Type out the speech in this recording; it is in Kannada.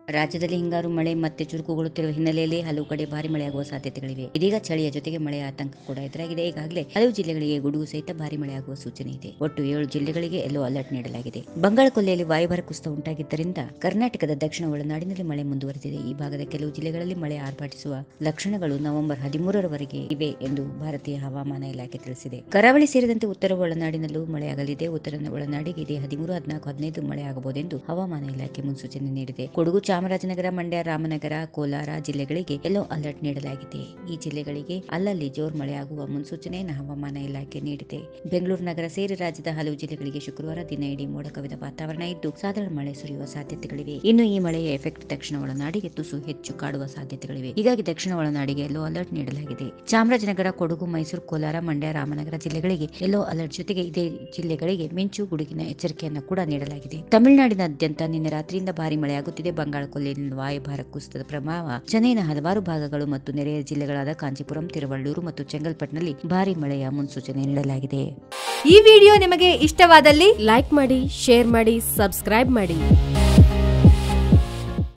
ರಾಜ್ಯದಲ್ಲಿ ಹಿಂಗಾರು ಮಳೆ ಮತ್ತೆ ಚುರುಕುಗೊಳ್ಳುತ್ತಿರುವ ಹಿನ್ನೆಲೆಯಲ್ಲಿ ಹಲವು ಕಡೆ ಭಾರಿ ಮಳೆಯಾಗುವ ಸಾಧ್ಯತೆಗಳಿವೆ ಇದೀಗ ಚಳಿಯ ಜೊತೆಗೆ ಮಳೆಯ ಆತಂಕ ಕೂಡ ಎದುರಾಗಿದೆ ಈಗಾಗಲೇ ಹಲವು ಜಿಲ್ಲೆಗಳಿಗೆ ಗುಡುಗು ಸಹಿತ ಭಾರಿ ಮಳೆಯಾಗುವ ಸೂಚನೆ ಇದೆ ಒಟ್ಟು ಏಳು ಜಿಲ್ಲೆಗಳಿಗೆ ಯೆಲ್ಲೋ ಅಲರ್ಟ್ ನೀಡಲಾಗಿದೆ ಬಂಗಾಳ ಕೊಲ್ಲಿಯಲ್ಲಿ ವಾಯುಭಾರ ಕುಸಿತ ಉಂಟಾಗಿದ್ದರಿಂದ ಕರ್ನಾಟಕದ ದಕ್ಷಿಣ ಒಳನಾಡಿನಲ್ಲಿ ಮಳೆ ಮುಂದುವರೆದಿದೆ ಈ ಭಾಗದ ಕೆಲವು ಜಿಲ್ಲೆಗಳಲ್ಲಿ ಮಳೆ ಆರ್ಭಟಿಸುವ ಲಕ್ಷಣಗಳು ನವೆಂಬರ್ ಹದಿಮೂರರವರೆಗೆ ಇವೆ ಎಂದು ಭಾರತೀಯ ಹವಾಮಾನ ಇಲಾಖೆ ತಿಳಿಸಿದೆ ಕರಾವಳಿ ಸೇರಿದಂತೆ ಉತ್ತರ ಒಳನಾಡಿನಲ್ಲೂ ಮಳೆಯಾಗಲಿದೆ ಉತ್ತರ ಒಳನಾಡಿಗೆ ಇದೇ ಹದಿಮೂರು ಹದಿನಾಲ್ಕು ಹದಿನೈದು ಮಳೆ ಆಗಬಹುದೆಂದು ಹವಾಮಾನ ಇಲಾಖೆ ಮುನ್ಸೂಚನೆ ನೀಡಿದೆ ಕೊಡಗು ಚಾಮರಾಜನಗರ ಮಂಡ್ಯ ರಾಮನಗರ ಕೋಲಾರ ಜಿಲ್ಲೆಗಳಿಗೆ ಯೆಲ್ಲೋ ಅಲರ್ಟ್ ನೀಡಲಾಗಿದೆ ಈ ಜಿಲ್ಲೆಗಳಿಗೆ ಅಲ್ಲಲ್ಲಿ ಜೋರ್ ಮಳೆಯಾಗುವ ಮುನ್ಸೂಚನೆಯನ್ನು ಹವಾಮಾನ ಇಲಾಖೆ ನೀಡಿದೆ ಬೆಂಗಳೂರು ನಗರ ಸೇರಿ ರಾಜ್ಯದ ಹಲವು ಜಿಲ್ಲೆಗಳಿಗೆ ಶುಕ್ರವಾರ ದಿನ ಇಡೀ ಮೋಡ ಕವಿದ ವಾತಾವರಣ ಇದ್ದು ಸಾಧಾರಣ ಮಳೆ ಸುರಿಯುವ ಸಾಧ್ಯತೆಗಳಿವೆ ಇನ್ನು ಈ ಮಳೆಯ ಎಫೆಕ್ಟ್ ದಕ್ಷಿಣ ಒಳನಾಡಿಗೆ ತುಸು ಹೆಚ್ಚು ಕಾಡುವ ಸಾಧ್ಯತೆಗಳಿವೆ ಹೀಗಾಗಿ ದಕ್ಷಿಣ ಒಳನಾಡಿಗೆ ಯೆಲ್ಲೋ ಅಲರ್ಟ್ ನೀಡಲಾಗಿದೆ ಚಾಮರಾಜನಗರ ಕೊಡಗು ಮೈಸೂರು ಕೋಲಾರ ಮಂಡ್ಯ ರಾಮನಗರ ಜಿಲ್ಲೆಗಳಿಗೆ ಯೆಲ್ಲೋ ಅಲರ್ಟ್ ಜೊತೆಗೆ ಇದೇ ಜಿಲ್ಲೆಗಳಿಗೆ ಮಿಂಚು ಗುಡುಗಿನ ಎಚ್ಚರಿಕೆಯನ್ನು ಕೂಡ ನೀಡಲಾಗಿದೆ ತಮಿಳುನಾಡಿನಾದ್ಯಂತ ನಿನ್ನೆ ರಾತ್ರಿಯಿಂದ ಭಾರಿ ಮಳೆಯಾಗುತ್ತಿದೆ ಬಂಗಾಳ ಕೊಲ್ಲಿಯಲ್ಲಿ ವಾಯುಭಾರ ಕುಸಿತದ ಪ್ರಭಾವ ಚೆನ್ನೈನ ಹಲವಾರು ಭಾಗಗಳು ಮತ್ತು ನೆರೆಯ ಜಿಲ್ಲೆಗಳಾದ ಕಾಂಚೀಪುರಂ ತಿರುವಳ್ಳೂರು ಮತ್ತು ಚೆಂಗಲ್ಪಟ್ನಲ್ಲಿ ಭಾರಿ ಮಳೆಯ ಮುನ್ಸೂಚನೆ ನೀಡಲಾಗಿದೆ ಈ ವಿಡಿಯೋ ನಿಮಗೆ ಇಷ್ಟವಾದಲ್ಲಿ ಲೈಕ್ ಮಾಡಿ ಶೇರ್ ಮಾಡಿ ಸಬ್ಸ್ಕ್ರೈಬ್ ಮಾಡಿ